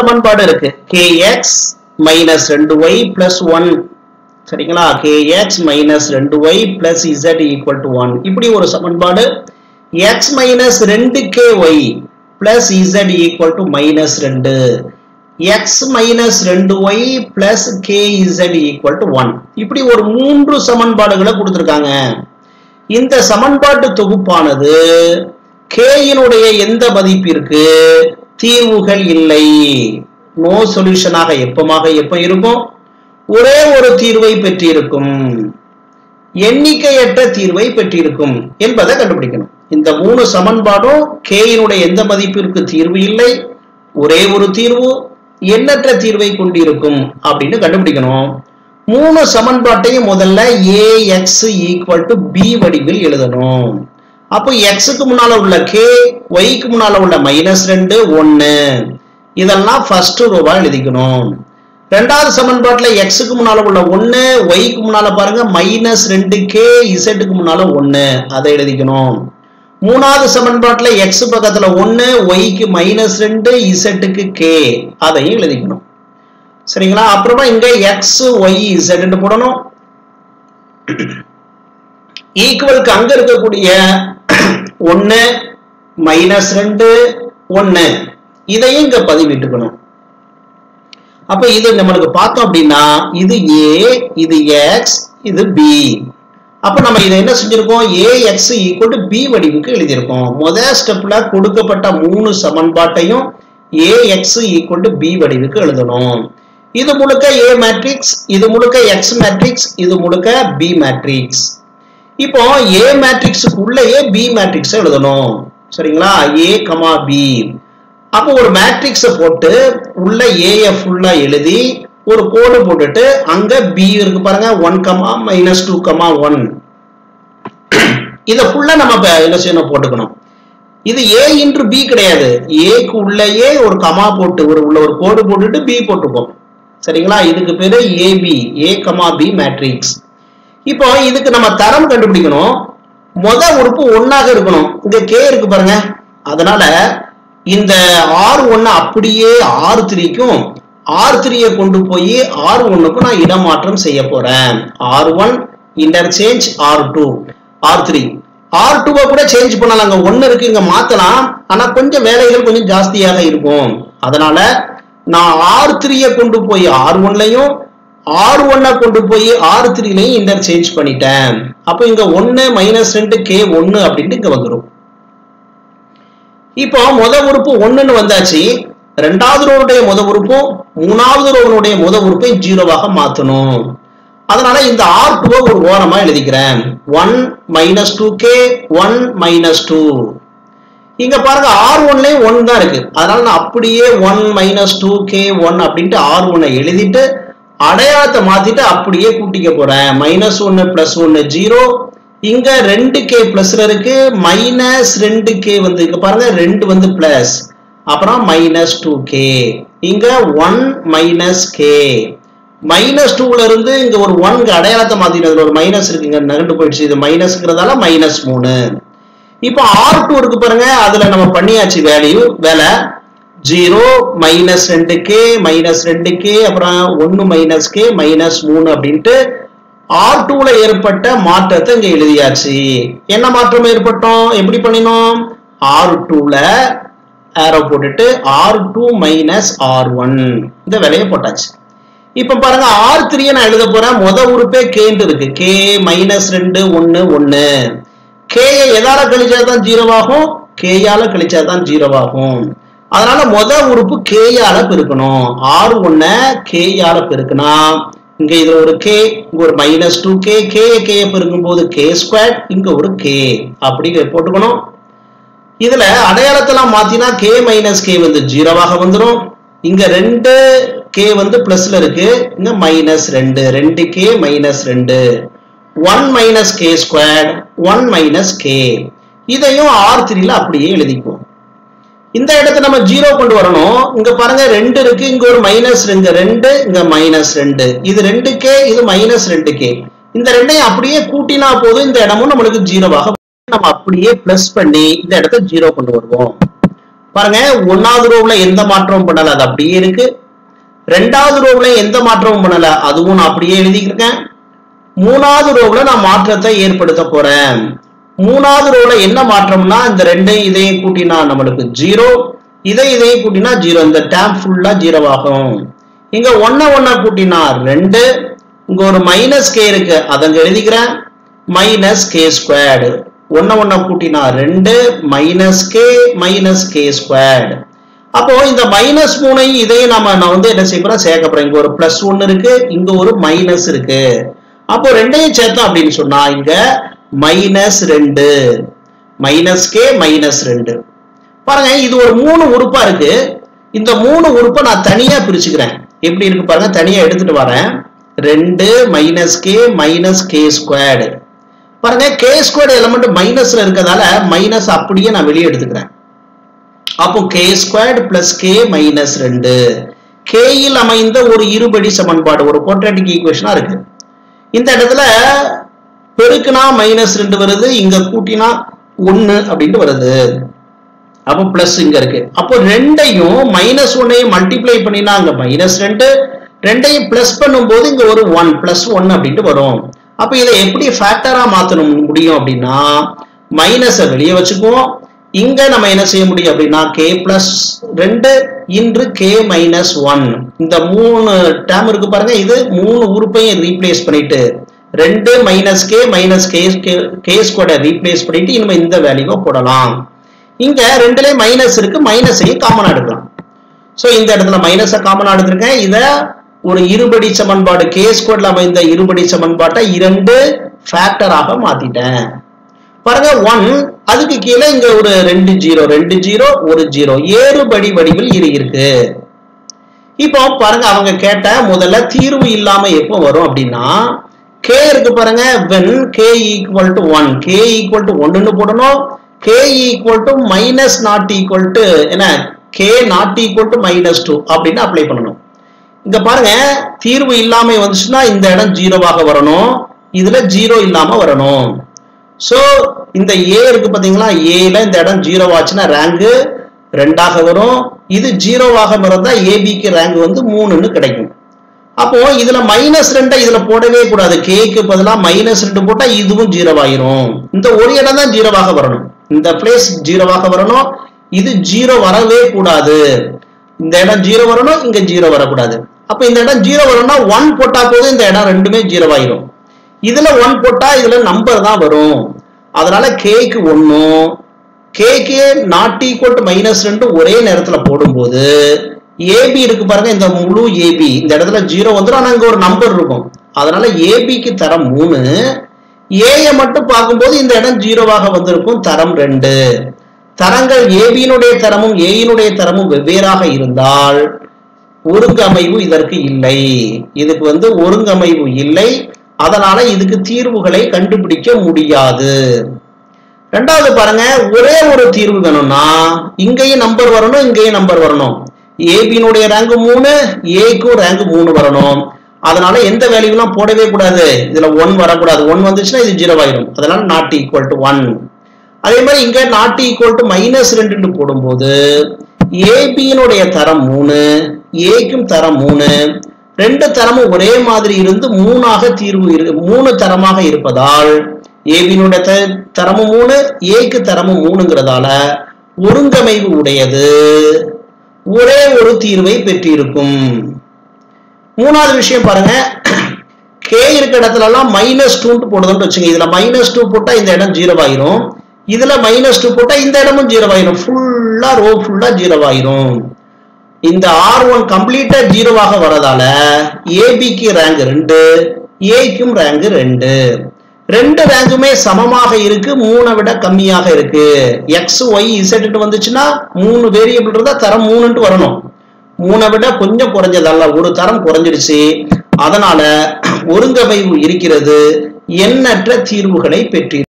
சமன்பாடு இருக்கு kx minus ரெண்டு ஒய் பிளஸ் ஒன் சரிங்களா kx மைனஸ் ரெண்டு y plus z equal to one இப்படி ஒரு சமன்பாடு x மைனஸ் ரெண்டு k y plus z equal to minus ரெண்டு எக்ஸ் மைனஸ் ரெண்டு y plus k z equal to one இப்படி ஒரு மூன்று சமன்பாடுகளை கொடுத்துருக்காங்க இந்த சமன்பாட்டு தொகுப்பானது கேயினுடைய எந்த மதிப்பிற்கு தீர்வுகள் இல்லை நோ சொல்யூஷனாக எப்பமாக எப்ப இருக்கும் ஒரே ஒரு தீர்வை பெற்றிருக்கும் எண்ணிக்கையற்ற தீர்வை பெற்றிருக்கும் என்பதை கண்டுபிடிக்கணும் இந்த மூணு சமன்பாடும் கேயினுடைய எந்த மதிப்பிற்கு தீர்வு இல்லை ஒரே ஒரு தீர்வு எண்ணற்ற தீர்வை கொண்டிருக்கும் அப்படின்னு கண்டுபிடிக்கணும் மூணு சமன்பாட்டையும் முதல்ல A X equal to B வடிவில் எழுதணும் அப்போ எக்ஸுக்கு முன்னால உள்ள கே ஒய்க்கு முன்னால உள்ள மைனஸ் ரெண்டு ஒன்னு இதெல்லாம் ஃபர்ஸ்ட் ரூபா எழுதிக்கணும் ரெண்டாவது சமன்பாட்டுல எக்ஸுக்கு முன்னால உள்ள ஒன்னு ஒய்க்கு முன்னால பாருங்க மைனஸ் ரெண்டு கே இசட்டுக்கு முன்னால ஒன்னு அதை எழுதிக்கணும் மூணாவது சமன்பாட்டுல எக்ஸ் பக்கத்துல ஒன்னு ஒய்க்கு மைனஸ் ரெண்டு இசட்டுக்கு கே அதையும் எழுதிக்கணும் சரிங்களா அப்புறமா இங்க எக்ஸ் ஒய் இசட்னு போடணும் ஈக்குவலுக்கு அங்க இருக்கக்கூடிய ஒன்னு மைனஸ் ரெண்டு ஒன்னு இதையும் இங்க பதிவிட்டுக்கணும் அப்ப இது நம்மளுக்கு பார்த்தோம் அப்படின்னா இது ஏ இது எக்ஸ் இது பி அப்ப நம்ம இதை என்ன செஞ்சிருக்கோம் A X equal to B வடிவுக்கு எழுதியிருக்கோம் முதல் ஸ்டெப்ல கொடுக்கப்பட்ட மூணு சமன்பாட்டையும் A X equal to B வடிவுக்கு எழுதணும் இது முழுக்க ஏ மேட்ரிக்ஸ் இது முழுக்க எக்ஸ் மேட்ரிக்ஸ் இது முழுக்க பி மேட்ரிக்ஸ் இப்போ ஏ மேட்ரிக்ஸுக்கு உள்ளேயே பி மேட்ரிக்ஸ் எழுதணும் சரிங்களா ஏ கமா பி அப்போ ஒரு மேட்ரிக்ஸை போட்டு உள்ள ஏய ஃபுல்லா எழுதி ஒரு கோடு போட்டுட்டு அங்க பி இருக்கு பாருங்க one comma minus two comma one இதை ஃபுல்லா நம்ம இப்ப என்ன செய்யணும் போட்டுக்கணும் இது ஏ இன்ட்ரு பி கிடையாது ஏக்கு உள்ளேயே ஒரு கமா போட்டு ஒரு உள்ள ஒரு கோடு போட்டுட்டு பி போட்டுப்போம் சரிங்களா இதுக்கு பேரு AB A comma B matrix இப்போ இதுக்கு நம்ம தரம் கண்டுபிடிக்கணும் முத உறுப்பு ஒன்னாக இருக்கணும் இங்க கே இருக்கு பாருங்க அதனால இந்த ஆர் ஒன்னு அப்படியே ஆர் த்ரீக்கும் ஆர் த்ரீயை கொண்டு போய் ஆர் ஒன்னுக்கும் நான் இடமாற்றம் செய்ய போறேன் R one interchange R two R three R டூவை கூட சேஞ்ச் பண்ணலாம் அங்க ஒன்னு இருக்கு இங்க மாத்தலாம் ஆனா கொஞ்சம் வேலைகள் கொஞ்சம் ஜாஸ்தியாக இருக்கும் அதனால நான் ஆர் த்ரீயை கொண்டு போய் ஆர் ஒன்லையும் ஆர் ஒன்னை கொண்டு போய் ஆர் த்ரீலையும் இன்டர்சேஞ்ச் பண்ணிட்டேன் அப்போ இங்க ஒன்னு மைனஸ் ரெண்டு கே ஒன்னு அப்படின்ட்டு இங்க வந்துடும் இப்போ முத உறுப்பு ஒண்ணுன்னு வந்தாச்சு ரெண்டாவது ரோனுடைய முத உறுப்பும் மூணாவது ரோனுடைய முத உறுப்பை ஜீரோவாக மாத்தணும் அதனால இந்த ஆர் டூவை ஒரு ஓரமா எழுதிக்கிறேன் one minus two K one minus two இங்க பாருங்க ஆர் ஒன்லயும் ஒன் தான் இருக்கு அதனால நான் அப்படியே one minus two K one அப்படின்ட்டு ஆர் ஒன்னை எழுதிட்டு அடையாளத்தை மாத்திட்டு அப்படியே கூட்டிக்க போறேன் மைனஸ் ஒன்னு பிளஸ் ஒன்னு ஜீரோ இங்க ரெண்டு கே பிளஸ்ல இருக்கு மைனஸ் ரெண்டு கே வந்து இங்க பாருங்க ரெண்டு வந்து பிளஸ் அப்புறம் மைனஸ் டூ கே இங்க ஒன் மைனஸ் கே மைனஸ் டூல இருந்து இங்க ஒரு ஒன் அடையாளத்தை மாத்திட்டு ஒரு மைனஸ் இருக்கு இங்க நகண்டு போயிடுச்சு இது மைனஸ்ங்கிறதால மைனஸ் மூணு இப்போ ஆர் டூ இருக்கு பாருங்க அதுல நம்ம பண்ணியாச்சு வேல்யூ வேலை ஜீரோ மைனஸ் ரெண்டு கே மைனஸ் ரெண்டு கே அப்புறம் ஒன்னு மைனஸ் கே மைனஸ் மூணு அப்படின்ட்டு ஆர் டூல ஏற்பட்ட மாற்றத்தை இங்க எழுதியாச்சு என்ன மாற்றம் ஏற்பட்டோம் எப்படி பண்ணினோம் ஆர் டூல ஆரோ போட்டுட்டு R two minus R one இந்த விலையை போட்டாச்சு இப்ப பாருங்க ஆர் த்ரீ நான் எழுத போறேன் முத உறுப்பே கேன்ட்டு இருக்கு கே மைனஸ் ரெண்டு ஒன்னு ஒன்னு கேயை எதால கழிச்சாதான் ஜீரோவாகும் கேயால கழிச்சாதான் ஜீரோவாகும் அதனால முத உறுப்பு கேயால பெருக்கணும் ஆர் ஒன்ன கேயால பெருக்குனா இங்க இதுல ஒரு கே இங்க ஒரு minus two K K K பெருக்கும் போது கே ஸ்கொயர் இங்க ஒரு கே அப்படி போட்டுக்கணும் இதுல அடையாளத்தெல்லாம் மாத்தினா கே மைனஸ் கே வந்து ஜீரோவாக வந்துடும் இங்க ரெண்டு கே வந்து பிளஸ்ல இருக்கு இங்க மைனஸ் ரெண்டு ரெண்டு கே மைனஸ் ரெண்டு one minus K square one minus K இதையும் ஆர் த்ரீல அப்படியே எழுதிக்குவோம் இந்த இடத்த நம்ம ஜீரோ கொண்டு வரணும் இங்க பாருங்க ரெண்டு இருக்கு இங்க ஒரு மைனஸ் இங்க ரெண்டு இங்க மைனஸ் ரெண்டு இது ரெண்டு கே இது மைனஸ் ரெண்டு கே இந்த ரெண்டையும் அப்படியே கூட்டினா போதும் இந்த இடமும் நம்மளுக்கு ஜீரோவாக நம்ம அப்படியே பிளஸ் பண்ணி இந்த இடத்த ஜீரோ கொண்டு வருவோம் பாருங்க ஒன்னாவது ரோவ்ல எந்த மாற்றமும் பண்ணல அது அப்படியே இருக்கு ரெண்டாவது ரோவ்ல எந்த மாற்றமும் பண்ணல அதுவும் நான் அப்படியே எழுதிக்கிறேன் மூணாவது ரோவ்ல நான் மாற்றத்தை ஏற்படுத்த போறேன் மூணாவது ரோவ்ல என்ன மாற்றம்னா இந்த ரெண்டையும் இதையும் கூட்டினா நம்மளுக்கு ஜீரோ இதை இதையும் கூட்டினா ஜீரோ இந்த டேம் ஃபுல்லா ஜீரோ ஆகும் இங்க ஒன்ன ஒன்ன கூட்டினா ரெண்டு இங்க ஒரு மைனஸ் கே இருக்கு அதை அங்க எழுதிக்கிறேன் மைனஸ் கே ஸ்கொயர்டு ஒன்ன ஒன்ன கூட்டினா ரெண்டு minus K minus K squared அப்போ இந்த மைனஸ் மூணையும் இதையும் நம்ம நான் வந்து என்ன செய்ய போறேன் சேர்க்க போறேன் இங்க ஒரு பிளஸ் ஒன்னு இருக்கு இங்க ஒரு மைனஸ் இருக்கு அப்போ ரெண்டையும் சேர்த்தோம் அப்படின்னு சொன்னா இங்க மைனஸ் ரெண்டு மைனஸ் கே மைனஸ் ரெண்டு பாருங்க இது ஒரு மூணு உறுப்பா இருக்கு இந்த மூணு உறுப்பை நான் தனியா பிரிச்சுக்கிறேன் எப்படி இருக்கு பாருங்க தனியா எடுத்துட்டு வரேன் ரெண்டு minus K minus K squared பாருங்க கே ஸ்கொயர்டு எலமெண்ட் மைனஸ்ல இருக்கிறதால மைனஸ் அப்படியே நான் வெளியே எடுத்துக்கிறேன் அப்போ K squared plus K minus ரெண்டு கேயில் அமைந்த ஒரு இருபடி சமன்பாடு ஒரு குவாட்ராட்டிக் ஈக்குவேஷனா இருக்கு இந்த இடத்துல பெருக்குனா மைனஸ் ரெண்டு வருது இங்க கூட்டினா ஒன்னு அப்படின்ட்டு வருது அப்போ பிளஸ் இங்க இருக்கு அப்போ ரெண்டையும் மைனஸ் ஒன்னையும் மல்டிப்ளை பண்ணினா அங்க மைனஸ் ரெண்டு ரெண்டையும் பிளஸ் பண்ணும்போது இங்க ஒரு ஒன் பிளஸ் ஒன் அப்படின்ட்டு வரும் அப்ப இதை எப்படி ஃபேக்டரா மாத்தணும் முடியும் அப்படின்னா மைனஸை வெளியே வச்சுக்குவோம் இங்க நம்ம என்ன செய்ய முடியும் அப்படின்னா கே பிளஸ் ரெண்டு இன்று கே மைனஸ் ஒன் இந்த மூணு டேம் இருக்கு பாருங்க இது மூணு உறுப்பையும் ரீப்ளேஸ் பண்ணிட்டு ரெண்டு minus K minus K K ஸ்கொயரை ரீப்ளேஸ் பண்ணிட்டு இனிமே இந்த வேல்யூவை போடலாம் இங்க ரெண்டுலயும் மைனஸ் இருக்கு மைனஸையும் காமனா எடுக்கலாம் சோ இந்த இடத்துல மைனஸை காமனா எடுத்திருக்கேன் இத ஒரு இருபடி சமன்பாடு கே ஸ்கொயர்ல அமைந்த இருபடி சமன்பாட்டை இரண்டு ஃபேக்டராக மாத்திட்டேன் பாருங்க ஒன் அதுக்கு கீழே இங்க ஒரு ரெண்டு ஜீரோ ரெண்டு ஜீரோ ஒரு ஜீரோ ஏறுபடி வடிவில் இரு இருக்கு இப்போ பாருங்க அவங்க கேட்ட முதல்ல தீர்வு இல்லாம எப்போ வரும் அப்படின்னா கே இருக்கு பாருங்க when K equal to one K equal to ஒன்னு போடணும் K equal to minus not equal to என்ன K not equal to minus two அப்படின்னு அப்ளை பண்ணணும் இங்க பாருங்க தீர்வு இல்லாம வந்துச்சுன்னா இந்த இடம் ஜீரோவாக வரணும் இதுல ஜீரோ இல்லாம வரணும் சோ இந்த ஏ இருக்கு பாத்தீங்களா ஏல இந்த இடம் ஜீரோ ஆச்சுன்னா ரேங்க் ரெண்டாக வரும் இது ஜீரோவாக இருந்தா ஏபிக்கு ரேங்க் வந்து மூணுன்னு கிடைக்கும் அப்போ இதுல மைனஸ் ரெண்டை இதுல போடவே கூடாது கேக்கு பதிலா மைனஸ் ரெண்டு போட்டா இதுவும் ஜீரோவாயிரும் இந்த ஒரு இடம் தான் ஜீரோவாக வரணும் இந்த பிளேஸ் ஜீரோவாக வரணும் இது ஜீரோ வரவே கூடாது இந்த இடம் ஜீரோ வரணும் இங்க ஜீரோ வரக்கூடாது அப்ப இந்த இடம் ஜீரோ வரணும்னா ஒன் போட்டா போதும் இந்த இடம் ரெண்டுமே ஜீரோ ஆயிரும் இதுல ஒன் போட்டா இதுல நம்பர் தான் வரும் அதனால கேக்கு ஒன்னும் கேக்கு நாட் ஈக்குவல் டு மைனஸ் ரெண்டு ஒரே நேரத்துல போடும்போது ஏபி இருக்கு பாருங்க இந்த முழு ஏபி இந்த இடத்துல ஜீரோ வந்துடும் ஆனா இங்க ஒரு நம்பர் இருக்கும் அதனால ஏபிக்கு தரம் மூணு ஏய மட்டும் பார்க்கும்போது இந்த இடம் ஜீரோவாக வந்திருக்கும் தரம் ரெண்டு தரங்கள் ஏபியினுடைய தரமும் ஏயினுடைய தரமும் வெவ்வேறாக இருந்தால் ஒருங்கமைவு இதற்கு இல்லை இதுக்கு வந்து ஒருங்கமைவு இல்லை அதனால இதுக்கு தீர்வுகளை கண்டுபிடிக்க முடியாது ரெண்டாவது பாருங்க ஒரே ஒரு தீர்வு வேணும்னா இங்கேயும் நம்பர் வரணும் இங்கேயும் நம்பர் வரணும் ஏபியினுடைய ரேங்க் மூணு ஏக்கும் ரேங்க் மூணு வரணும் அதனால எந்த வேல்யூலாம் போடவே கூடாது இதுல ஒன் வரக்கூடாது ஒன் வந்துச்சுன்னா இது ஜீரோ ஆயிரும் அதனால நாட் ஈக்குவல் டு ஒன் அதே மாதிரி இங்க நாட் ஈக்குவல் டு மைனஸ் ரெண்டு போடும்போது ஏபியினுடைய தரம் மூணு ஏக்கும் தரம் மூணு ரெண்டு தரமும் ஒரே மாதிரி இருந்து மூணாக தீர்வு இரு மூணு தரமாக இருப்பதால் ஏபியினுடைய த- தரமும் மூணு ஏக்கு தரமும் மூணுங்கிறதால ஒருங்கமைவு உடையது ஒரே ஒரு தீர்வை பெற்றிருக்கும் மூணாவது விஷயம் பாருங்க கே இருக்க இடத்துல எல்லாம் மைனஸ் டூன்ட்டு போடுதுன்னு வச்சுங்க இதுல மைனஸ் டூ போட்டா இந்த இடம் ஜீரோ ஆயிரும் இதுல மைனஸ் டூ போட்டா இந்த இடமும் ஜீரோ ஆயிரும் ஃபுல்லா ரோ ஃபுல்லா ஜீரோ ஆயிரும் இந்த ஆர் ஒன் கம்ப்ளீட்டா ஜீரோவாக வரதால ஏபிக்கு ரேங்க் ரெண்டு ஏக்கும் ரேங்க் ரெண்டு ரெண்டு ரேங்குமே சமமாக இருக்கு மூணை விட கம்மியாக இருக்கு எக்ஸ் ஒய் இசட் வந்துச்சுன்னா மூணு வேரியபிள் இருந்தா தரம் மூணுன்ட்டு வரணும் மூணை விட கொஞ்சம் குறைஞ்சதல்ல ஒரு தரம் குறைஞ்சிடுச்சு அதனால ஒருங்கமைவு இருக்கிறது எண்ணற்ற தீர்வுகளை பெற்றி